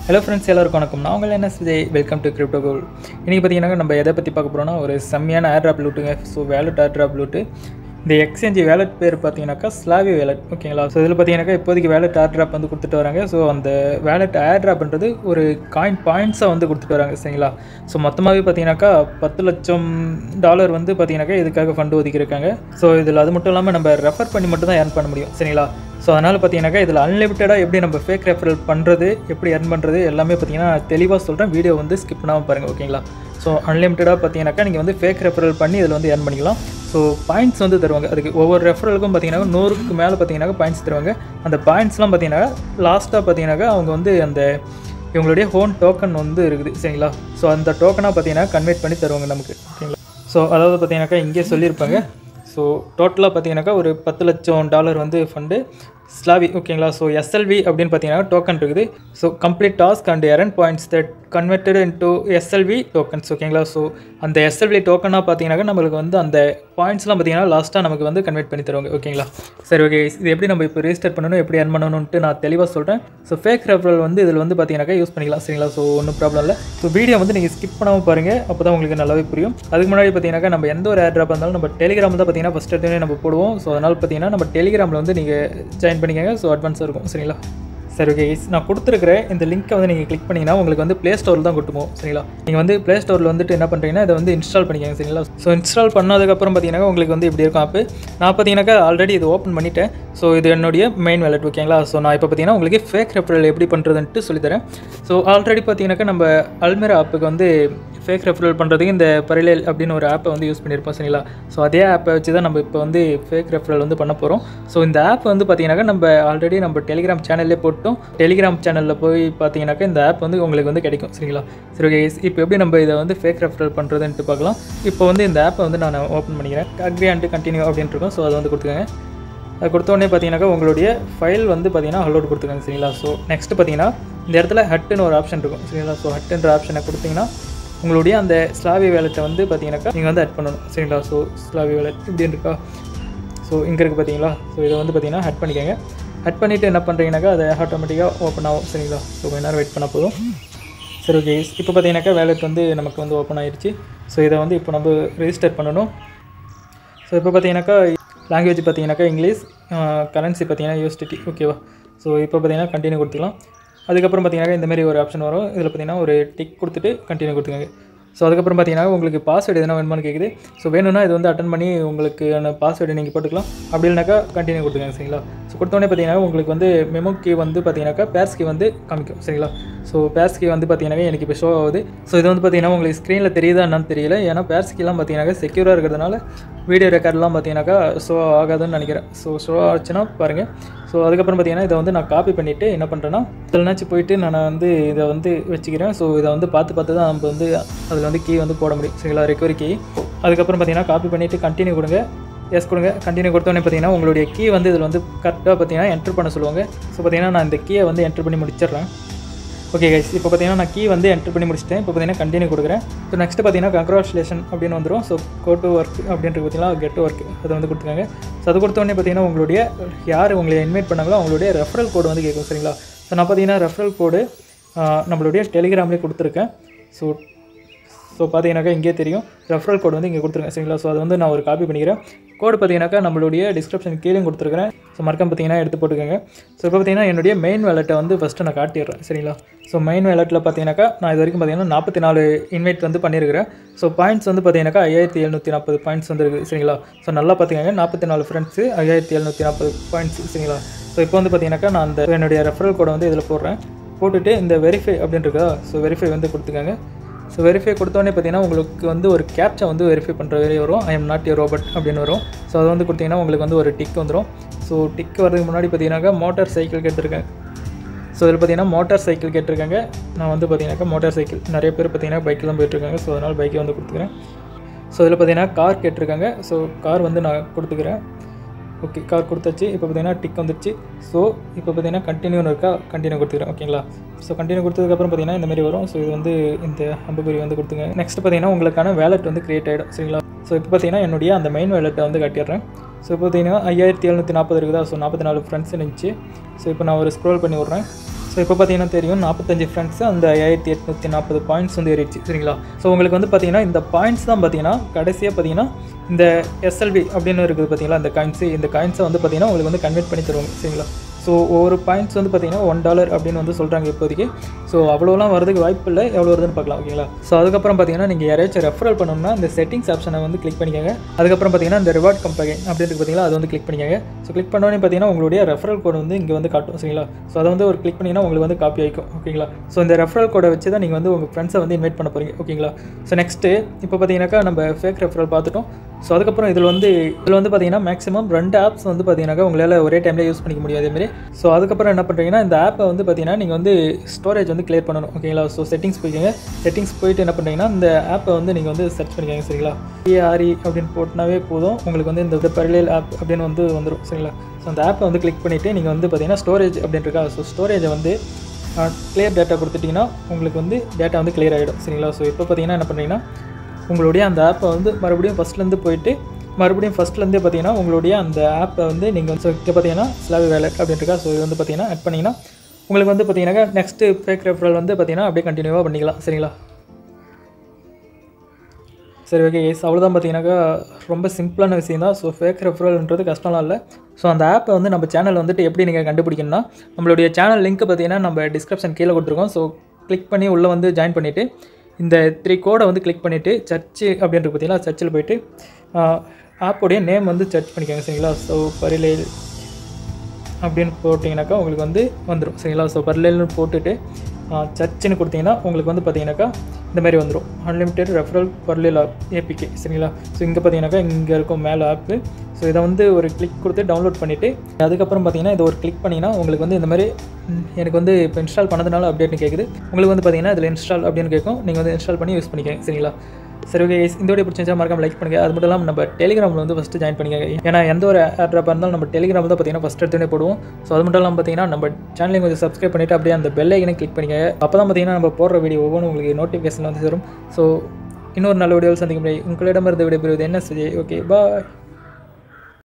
hello friends எல்லாருக்கும் வணக்கம் நான் உங்கள் என்ன Vijay welcome to crypto goal இன்றைக்கி பார்த்தீங்கன்னா நம்ம எதை பற்றி பார்க்க போகிறோம்னா ஒரு செம்மையான ஏர் ட்ராப் லூட்டுங்க so wallet air drop loot இந்த எக்ஸ்சேஞ்ச் வேலட் பேர் பார்த்தீங்கன்னாக்கா ஸ்லாவி வேலட் ஓகேங்களா ஸோ இதில் பார்த்தீங்கன்னாக்கா இப்போதைக்கு வேலட் ஏர் ட்ராப் வந்து கொடுத்துட்டு வராங்க ஸோ அந்த வேலட் ஏர் ட்ராப்ன்றது ஒரு காயின் பாயிண்ட்ஸாக வந்து கொடுத்துட்டு வராங்க சரிங்களா ஸோ மொத்தமாகவே பார்த்தீங்கன்னாக்கா பத்து லட்சம் டாலர் வந்து பார்த்தீங்கன்னாக்கா இதுக்காக ஃபண்டு ஒதுக்கியிருக்காங்க ஸோ இதில் அது மட்டும் இல்லாமல் நம்ம ரெஃபர் பண்ணி மட்டும் தான் ஏர்ன் பண்ண முடியும் சரிங்களா ஸோ அதனால் பார்த்தீங்கன்னாக்கா இதில் அன்லிமிட்டடாக எப்படி நம்ம ஃபேக் ரெஃபரல் பண்ணுறது எப்படி earn பண்ணுறது எல்லாமே பார்த்தீங்கன்னா தெளிவாக சொல்கிறேன் வீடியோ வந்து ஸ்கிப் பண்ணாமல் பாருங்கள் ஓகேங்களா ஸோ அன்லிமிட்டடாக பார்த்தீங்கன்னாக்கா நீங்கள் வந்து ஃபேக் ரெஃபரல் பண்ணி இதில் வந்து earn பண்ணிக்கலாம் ஸோ பாயிண்ட்ஸ் வந்து தருவாங்க அதுக்கு ஒவ்வொரு ரெஃபரலுக்கும் பார்த்தீங்கன்னா நூறுக்கு மேலே பார்த்தீங்கன்னாக்கா பாயிண்ட்ஸ் தருவாங்க அந்த பாயிண்ட்ஸ்லாம் பார்த்தீங்கன்னா லாஸ்ட்டாக பார்த்தீங்கன்னாக்கா அவங்க வந்து அந்த இவங்களுடைய ஹோன் டோக்கன் வந்து இருக்குது சரிங்களா ஸோ அந்த டோக்கனாக பார்த்தீங்கன்னா கன்வெர்ட் பண்ணி தருவாங்க நமக்கு ஓகேங்களா ஸோ அதாவது பார்த்தீங்கன்னாக்கா இங்கே சொல்லியிருப்பாங்க ஸோ டோட்டலாக பார்த்தீங்கன்னாக்கா ஒரு பத்து லட்சம் டாலர் வந்து ஃபண்டு ஸ்லாவி ஓகேங்களா ஸோ எஸ்எல்வி அப்படின்னு பார்த்தீங்கன்னா டோக்கன் இருக்குது so complete task and earn points that converted into SLV tokens ஓகேங்களா ஸோ அந்த எஸ்எல்வி டோக்கனாக பார்த்தீங்கன்னாக்கா நம்மளுக்கு வந்து அந்த பாயிண்ட்ஸ்லாம் பார்த்தீங்கன்னா லாஸ்ட்டாக நமக்கு வந்து கன்வெர்ட் பண்ணி தருவாங்க ஓகேங்களா சரி ஓகே இது எப்படி நம்ம இப்போ ரெஜிஸ்டர் பண்ணணும் எப்படி earn பண்ணணும்ட்டு நான் தெளிவாக சொல்கிறேன் ஸோ ஃபேக் ரெஃபரல் வந்து இதில் வந்து பார்த்தீங்கன்னாக்கா யூஸ் பண்ணிக்கலாம் சரிங்களா ஸோ ஒன்றும் ப்ராப்ளம் இல்லை ஸோ வீடியோ வந்து நீங்கள் ஸ்கிப் பண்ணாமல் பாருங்கள் அப்போ தான் உங்களுக்கு நல்லாவே புரியும் அதுக்கு முன்னாடி பார்த்தீங்கன்னாக்கா நம்ம எந்த ஒரு ஏர் ட்ராப் இருந்தாலும் நம்ம டெலிகிராம் தான் பார்த்தீங்கன்னா ஃபஸ்ட் எடுத்தோடனே நம்ம போடுவோம் ஸோ அதனால் பார்த்தீங்கன்னா நம்ம டெலிகிராமில் வந்து நீங்கள் ஜாயின் பண்ணிக்கங்க ஸோ அட்வான்ஸாக இருக்கும் சரிங்களா சரி ஓகே நான் கொடுத்துருக்குற இந்த லிங்க்கை வந்து நீங்கள் கிளிக் பண்ணிங்கன்னா உங்களுக்கு வந்து ப்ளே ஸ்டோரில் தான் கொடுத்துப்போம் சரிங்களா நீங்கள் வந்து ப்ளே ஸ்டோரில் வந்துட்டு என்ன பண்ணுறீங்கன்னா இதை வந்து இன்ஸ்டால் பண்ணிக்கங்க சரிங்களா ஸோ இன்ஸ்டால் பண்ணதுக்கப்புறம் பார்த்தீங்கன்னா உங்களுக்கு வந்து இப்படி இருக்கும் ஆப்பு நான் பார்த்தீங்கன்னாக்கா ஆல்ரெடி இது ஓப்பன் பண்ணிட்டேன் ஸோ இது என்னுடைய மெயின் வேலட் ஓகேங்களா ஸோ நான் இப்போ பார்த்தீங்கன்னா உங்களுக்கு ஃபேக் ரெஃபரல் எப்படி பண்ணுறதுன்ட்டு சொல்லித்தரேன் ஸோ ஆல்ரெடி பார்த்தீங்கன்னாக்கா நம்ம அல்மேரா ஆப்புக்கு வந்து ஃபேக் ரெஃபரல் பண்ணுறதுக்கு இந்த பரலேல் அப்படின்னு ஒரு ஆப்பை வந்து யூஸ் பண்ணியிருப்போம் சரிங்களா ஸோ அதே ஆப்பை வச்சு தான் நம்ம இப்போ வந்து ஃபேக் ரெஃபரல் வந்து பண்ண போகிறோம் ஸோ இந்த ஆப் வந்து பார்த்தீங்கன்னாக்கா நம்ம ஆல்ரெடி நம்ம டெலிகிராம் சேனல்லே போட்டோம் டெலிகிராம் சேனலில் போய் பார்த்தீங்கன்னாக்கா இந்த ஆப் வந்து உங்களுக்கு வந்து கிடைக்கும் சரிங்களா சரி ஓகே இப்போ எப்படி நம்ம இதை வந்து ஃபேக் ரெஃபரல் பண்ணுறதுன்ட்டு பார்க்கலாம் இப்போ வந்து இந்த ஆப்பை வந்து நான் ஓப்பன் பண்ணிக்கிறேன் அக்ரி அண்ட் கண்டினியூ அப்படின்ட்டு இருக்கும் ஸோ அதை வந்து கொடுத்துக்கோங்க அது கொடுத்த உடனே பார்த்தீங்கன்னாக்கா உங்களுடைய ஃபைல் வந்து பார்த்தீங்கன்னா அலோட் கொடுத்துருக்காங்க சரிங்களா ஸோ நெக்ஸ்ட் பார்த்தீங்கன்னா இந்த இடத்துல ஹட்டுன்னு ஒரு ஆப்ஷன் இருக்கும் சரிங்களா ஸோ ஹட்டுன்ற ஆப்ஷனை கொடுத்தீங்கன்னா உங்களுடைய அந்த ஸ்லாவி வேலெட்டை வந்து பார்த்தீங்கன்னாக்கா நீங்கள் வந்து ஆட் பண்ணணும் சரிங்களா ஸோ ஸ்லாவி வேலெட் இப்படின்னு இருக்கா ஸோ இங்கே இருக்குது பார்த்தீங்களா ஸோ இதை வந்து பார்த்தீங்கன்னா ஹட் பண்ணிக்கோங்க ஹட் பண்ணிவிட்டு என்ன பண்ணுறீங்கன்னாக்கா அதை ஆட்டோமேட்டிக்காக ஓப்பன் ஆகும் சரிங்களா ஸோ கொஞ்ச நேரம் வெயிட் பண்ணால் போதும் சரி ஓகே இப்போ பார்த்தீங்கன்னாக்கா வேலெட் வந்து நமக்கு வந்து ஓப்பன் ஆயிடுச்சு ஸோ இதை வந்து இப்போ நம்ம ரெஜிஸ்டர் பண்ணணும் ஸோ இப்போ பார்த்தீங்கன்னாக்கா லாங்குவேஜ் பார்த்தீங்கன்னாக்கா இங்கிலீஷ் கரன்சி பார்த்தீங்கன்னா யூஎஸ்டிடி ஓகேவா ஸோ இப்போ பார்த்தீங்கன்னா கண்டினியூ கொடுத்துக்கலாம் அதுக்கப்புறம் பார்த்தீங்கன்னா இந்த மாதிரி ஒரு ஆப்ஷன் வரும் இதில் பார்த்தீங்கன்னா ஒரு டிக் கொடுத்துட்டு கண்டினியூ கொடுத்துக்கோங்க ஸோ அதுக்கப்புறம் பார்த்தீங்கன்னா உங்களுக்கு பாஸ்வேர்டு எதனா வேணுமான்னு கேட்குது ஸோ வேணும்னா இது வந்து அட்டன் பண்ணி உங்களுக்கு அந்த பாஸ்வேர்டு நீங்கள் போட்டுக்கலாம் அப்படி இல்லைனாக்கா கண்டினியூ கொடுத்துக்கோங்க சரிங்களா ஸோ கொடுத்தோடனே பார்த்தீங்கன்னா உங்களுக்கு வந்து மெமோ கீ வந்து பார்த்தீங்கன்னாக்கா பேர்ஸ் கீ வந்து காமிக்கும் சரிங்களா ஸோ பேர்ஸ் கீ வந்து பார்த்தீங்கன்னா எனக்கு இப்போ ஷோ ஆகுது ஸோ இது வந்து பார்த்தீங்கன்னா உங்களுக்கு ஸ்க்ரீனில் தெரியுதா என்னன்னு தெரியல ஏன்னா பேர்ஸ் கீலாம் பார்த்தீங்கன்னாக்கா செக்யூராக இருக்கிறதுனால வீடியோ ரெக்கார்ட்லாம் பார்த்தீங்கன்னாக்கா ஷோ ஆகாதுன்னு நினைக்கிறேன் ஸோ ஷோ ஆச்சுன்னா பாருங்கள் ஸோ அதுக்கப்புறம் பார்த்தீங்கன்னா இதை வந்து நான் காப்பி பண்ணிவிட்டு என்ன பண்ணுறேன்னா இதுலனாச்சும் போயிட்டு நான் வந்து இதை வந்து வச்சுக்கிறேன் ஸோ இதை வந்து பார்த்து பார்த்து தான் நம்ம வந்து அதில் வந்து கீ வந்து போட முடியும் சரிங்களா ரெக்கவரி கீ அதுக்கப்புறம் பார்த்தீங்கன்னா காப்பி பண்ணிவிட்டு கண்டினியூ கொடுங்க எஸ் கொடுங்க கண்டினியூ கொடுத்தோன்னே பார்த்தீங்கன்னா உங்களுடைய கீ வந்து இதில் வந்து கரெக்டாக பார்த்தீங்கன்னா என்ட்ரு பண்ண சொல்லுவாங்க ஸோ பார்த்தீங்கன்னா நான் இந்த கீயை வந்து என்ட்ரு பண்ணி முடிச்சிடுறேன் ஓகே கைஸ் இப்போ பார்த்தீங்கன்னா நான் கீ வந்து என்ட்ரு பண்ணி முடிச்சிட்டேன் இப்போ பார்த்தீங்கன்னா கண்டினியூ கொடுக்குறேன் ஸோ நெக்ஸ்ட் பார்த்தீங்கன்னா கங்க்ராச்சுலேஷன் அப்படின்னு வந்துடும் ஸோ கோ டு ஒர்க் அப்படின்ட்டு பார்த்தீங்கன்னா கெட் டு ஒர்க் அதை வந்து கொடுத்துருக்காங்க ஸோ அது கொடுத்தோடனே பார்த்தீங்கன்னா உங்களுடைய யார் உங்களை இன்வைட் பண்ணாங்களோ அவங்களுடைய ரெஃபரல் கோடு வந்து கேட்கும் சரிங்களா ஸோ நான் பார்த்தீங்கன்னா ரெஃபரல் கோடு நம்மளுடைய டெலிகிராம்லேயே கொடுத்துருக்கேன் ஸோ ஸோ பார்த்தீங்கன்னாக்கா இங்கே தெரியும் ரெஃபரல் கோடு வந்து இங்கே கொடுத்துருங்க சரிங்களா ஸோ அது வந்து நான் ஒரு காப்பி பண்ணிக்கிறேன் கோடு பார்த்தீங்கன்னாக்கா நம்மளுடைய டிஸ்கிரிப்ஷன் கீழே கொடுத்துருக்கிறேன் ஸோ மறக்காம பார்த்தீங்கன்னா எடுத்து போட்டுக்கோங்க ஸோ இப்போ பார்த்தீங்கன்னா என்னுடைய மெயின் வேலெட்டை வந்து ஃபஸ்ட்டு நான் காட்டிடுறேன் சரிங்களா ஸோ மெயின் வேலெட்டில் பார்த்தீங்கன்னாக்கா நான் இது வரைக்கும் பார்த்தீங்கன்னா நாற்பத்தி நாலு இன்வைட் வந்து பண்ணியிருக்கிறேன் ஸோ பாயிண்ட்ஸ் வந்து பார்த்தீங்கன்னாக்கா ஐயாயிரத்தி எழுநூற்றி நாற்பது பாயிண்ட்ஸ் வந்து இருக்குது சரிங்களா ஸோ நல்லா பார்த்துக்கோங்க நாற்பத்தி நாலு ஃப்ரெண்ட்ஸு ஐயாயிரத்தி எழுநூற்றி நாற்பது பாயிண்ட்ஸ் சரிங்களா ஸோ இப்போ வந்து பார்த்தீங்கன்னாக்கா நான் அந்த என்னுடைய ரெஃபரல் கோடை வந்து இதில் போடுறேன் போட்டுட்டு இந்த வெரிஃபை அப்படின்னு இருக்கா ஸோ வெரிஃபை வந்து கொடுத்துக்கோங்க ஸோ வெரிஃபை கொடுத்தோடனே பார்த்தீங்கன்னா உங்களுக்கு வந்து ஒரு கேப்ச்சா வந்து வெரிஃபை பண்ணுற வரை வரும் I am not you robot அப்படின்னு வரும் ஸோ அதை வந்து கொடுத்தீங்கன்னா உங்களுக்கு வந்து ஒரு டிக் வந்துடும் ஸோ டிக் வரதுக்கு முன்னாடி பார்த்தீங்கன்னாக்கா மோட்டார் சைக்கிள் கேட்டிருக்கேன் ஸோ இதில் பார்த்தீங்கன்னா மோட்டார் சைக்கிள் கேட்டிருக்காங்க நான் வந்து பார்த்தீங்கன்னாக்கா மோட்டார் சைக்கிள் நிறைய பேர் பார்த்தீங்கன்னா பைக்கில் தான் போயிட்டுருக்காங்க ஸோ அதனால் பைக்கை வந்து கொடுத்துக்கிறேன் ஸோ இதில் பார்த்தீங்கன்னா கார் கேட்டிருக்காங்க ஸோ கார் வந்து நான் கொடுத்துக்கிறேன் ஓகே கார் கொடுத்தாச்சு இப்போ பார்த்தீங்கன்னா டிக் வந்துருச்சு ஸோ இப்போ பார்த்தீங்கன்னா கண்டினியூன்னு இருக்கா கண்டினியூ கொடுத்துக்கிறேன் ஓகேங்களா ஸோ கண்டினியூ கொடுத்ததுக்கப்புறம் பார்த்தீங்கன்னா இந்த மாதிரி வரும் ஸோ இது வந்து இந்த அம்புக்குறி வந்து கொடுத்துங்க நெக்ஸ்ட் பார்த்தீங்கன்னா உங்களுக்கான வேலெட் வந்து கிரியேட் ஆகிடும் சரிங்களா ஸோ இப்போ பார்த்தீங்கன்னா என்னுடைய அந்த மெயின் வேலெட்டை வந்து கட்டிடுறேன் ஸோ இப்போ பார்த்தீங்கன்னா ஐயாயிரத்தி எழுநூற்றி நாற்பது இருக்குதா ஸோ நாற்பத்தி நாலு ஃப்ரெண்ட்ஸ் இருந்துச்சு ஸோ இப்போ நான் ஒரு ஸ்க்ரோல் பண்ணி விட்றேன் ஸோ இப்போ பார்த்தீங்கன்னா தெரியும் நாற்பத்தஞ்சு ஃப்ரெண்ட்ஸ் அந்த ஐயாயிரத்தி எட்நூற்றி நாற்பது பாயிண்ட்ஸ் வந்து ஏறிடுச்சு சரிங்களா ஸோ உங்களுக்கு வந்து பார்த்தீங்கன்னா இந்த பாயிண்ட்ஸ் தான் பார்த்தீங்கன்னா கடைசியாக பார்த்தீங்கன்னா இந்த எஸ்எல்வி அப்படின்னு இருக்குது பார்த்தீங்களா இந்த காயின்ஸு இந்த காயின்ஸை வந்து பார்த்தீங்கன்னா உங்களுக்கு வந்து கன்வெர்ட் பண்ணி தருவாங்க சரிங்களா ஸோ ஒவ்வொரு பாயிண்ட்ஸ் வந்து பார்த்தீங்கன்னா ஒன் டாலர் அப்படின்னு வந்து சொல்கிறாங்க இப்போதைக்கு ஸோ அவ்வளோலாம் வரதுக்கு வாய்ப்பு இல்லை எவ்வளோ வருதுன்னு பார்க்கலாம் ஓகேங்களா ஸோ அதுக்கப்புறம் பார்த்தீங்கன்னா நீங்கள் யாராச்சும் ரெஃபரல் பண்ணணும்னா இந்த செட்டிங்ஸ் ஆப்ஷனை வந்து கிளிக் பண்ணிக்கோங்க அதுக்கப்புறம் பார்த்தீங்கன்னா இந்த ரிவார்ட் கம்பெனி அப்படின்ட்டு பார்த்தீங்கன்னா அது வந்து கிளிக் பண்ணிக்கோங்க ஸோ கிளிக் பண்ணோன்னே பார்த்தீங்கன்னா உங்களுடைய ரெஃபரல் கோடு வந்து இங்கே வந்து காட்டும் சரிங்களா ஸோ அதை வந்து ஒரு கிளிக் பண்ணிங்கன்னா உங்களுக்கு வந்து காப்பி ஆகிக்கும் ஓகேங்களா ஸோ இந்த ரெஃபரல் கோடை வச்சு தான் நீங்கள் வந்து உங்கள் ஃப்ரெண்ட்ஸை வந்து இன்வைட் பண்ண போகிறீங்க ஓகேங்களா ஸோ நெக்ஸ்ட்டு இப்போ பார்த்தீங்கன்னாக்கா நம்ம ஃபேக் ரெஃபரல் பார்த்துட்டோம் ஸோ அதுக்கப்புறம் இதில் வந்து இதில் வந்து பார்த்தீங்கன்னா மேக்ஸிமம் ரெண்டு ஆப்ஸ் வந்து பார்த்தீங்கன்னாக்கா உங்களால் ஒரே டைமில் யூஸ் பண்ணிக்க முடியாது அதேமாரி ஸோ அதுக்கப்புறம் என்ன பண்ணுறீங்கன்னா இந்த ஆப்பை வந்து பார்த்தீங்கன்னா நீங்கள் வந்து ஸ்டோரேஜ் வந்து கிளியர் பண்ணணும் ஓகேங்களா ஸோ செட்டிங்ஸ் போய்க்கோங்க செட்டிங்ஸ் போயிட்டு என்ன பண்ணுறீங்கன்னா இந்த ஆப்பை வந்து நீங்கள் வந்து சர்ச் பண்ணிக்கோங்க சரிங்களா ஏஆர்இ அப்படின்னு போட்டினாவே போதும் உங்களுக்கு வந்து இந்த பரலியல் ஆப் அப்படின்னு வந்து வந்துடும் சரிங்களா ஸோ அந்த ஆப்பை வந்து கிளிக் பண்ணிவிட்டு நீங்கள் வந்து பார்த்தீங்கன்னா ஸ்டோரேஜ் அப்படின்ட்டுருக்கா ஸோ ஸ்டோரேஜை வந்து கிளியர் டேட்டா கொடுத்துட்டிங்கன்னா உங்களுக்கு வந்து டேட்டா வந்து கிளியர் ஆகிடும் சரிங்களா ஸோ இப்போ பார்த்தீங்கன்னா என்ன பண்ணுறீங்கன்னா உங்களுடைய அந்த ஆப்பை வந்து மறுபடியும் ஃபஸ்ட்லேருந்து போயிட்டு மறுபடியும் ஃபஸ்ட்லேருந்தே பார்த்தீங்கன்னா உங்களுடைய அந்த ஆப்பை வந்து நீங்கள் வந்து இங்கே பார்த்தீங்கன்னா ஸ்லாவி வேலட் அப்படின்ட்டுருக்கா ஸோ இது வந்து பார்த்தீங்கன்னா ஆட் பண்ணிங்கன்னா உங்களுக்கு வந்து பார்த்தீங்கன்னா நெக்ஸ்ட்டு ஃபேக் ரெஃபரல் வந்து பார்த்தீங்கன்னா அப்படியே கண்டினியூவாக பண்ணிக்கலாம் சரிங்களா சரி ஓகே எஸ் அவ்வளோதான் பார்த்தீங்கன்னாக்கா ரொம்ப சிம்பிளான விஷயம் தான் ஸோ ஃபேக் ரெஃபரல்ன்றது கஷ்டம்லாம் இல்லை ஸோ அந்த ஆப்பை வந்து நம்ம சேனல் வந்துட்டு எப்படி நீங்கள் கண்டுபிடிக்கணும்னா நம்மளுடைய சேனல் லிங்க் பார்த்தீங்கன்னா நம்ம டிஸ்கிரிப்ஷன் கீழே கொடுத்துருக்கோம் ஸோ கிளிக் பண்ணி உள்ளே வந்து ஜாயின் பண்ணிவிட்டு இந்த த்ரீ கோடை வந்து கிளிக் பண்ணிவிட்டு சர்ச்சு அப்படின்றது பார்த்தீங்கன்னா சர்ச்சில் போயிட்டு ஆப்போடைய நேம் வந்து சர்ச் பண்ணிக்கோங்க சரிங்களா ஸோ பரிலைல் அப்படின்னு போட்டிங்கனாக்கா உங்களுக்கு வந்து வந்துடும் சரிங்களா ஸோ பர்லேல்னு போட்டுட்டு சர்ச்சுன்னு கொடுத்தீங்கன்னா உங்களுக்கு வந்து பார்த்தீங்கன்னாக்கா இந்த மாதிரி வந்துடும் unlimited referral parallel app APK சரிங்களா ஸோ இங்கே பார்த்தீங்கன்னாக்கா இங்கே இருக்கும் மேலே ஆப்பு ஸோ இதை வந்து ஒரு கிளிக் கொடுத்து டவுன்லோட் பண்ணிவிட்டு அதுக்கப்புறம் பார்த்தீங்கன்னா இதை ஒரு கிளிக் பண்ணிங்கன்னா உங்களுக்கு வந்து இந்த மாதிரி ம், எனக்கு வந்து இப்போ இன்ஸ்டால் பண்ணதுனால அப்டேட்னு கேட்குது உங்களுக்கு வந்து பார்த்தீங்கன்னா இதில் இன்ஸ்டால் அப்படின்னு கேட்கும் நீங்கள் வந்து இன்ஸ்டால் பண்ணி யூஸ் பண்ணிக்கங்க சரிங்களா சரி ஓகே இந்த வீடியோ பிடிச்சிருந்தா மறக்காம லைக் பண்ணுங்கள் அது மட்டும் இல்லாமல் நம்ம டெலிகிராமில் வந்து ஃபஸ்ட்டு ஜாயின் பண்ணிக்கங்க ஏன்னா எந்த ஒரு ஏர் ட்ராப்பாக இருந்தாலும் நம்ம டெலிகிராமில் தான் பார்த்தீங்கன்னா ஃபஸ்ட் எடுத்துனே போடுவோம் ஸோ அது மட்டும் இல்லாமல் பார்த்தீங்கன்னா நம்ம சேனலையும் கொஞ்சம் சப்ஸ்கிரைப் பண்ணிவிட்டு அப்படியே அந்த பெல் ஐக்கனை கிளிக் பண்ணிக்கங்க அப்போ தான் பார்த்தீங்கன்னா நம்ம போடுற வீடியோ ஒவ்வொன்றும் உங்களுக்கு நோட்டிஃபிகேஷன் வந்து வரும் ஸோ இன்னொரு நல்ல வீடியோவில் சந்திக்க முடியும் உங்களிடமிருந்து விடைபெறுவது என்ன சுஜய் ஓகே பாய்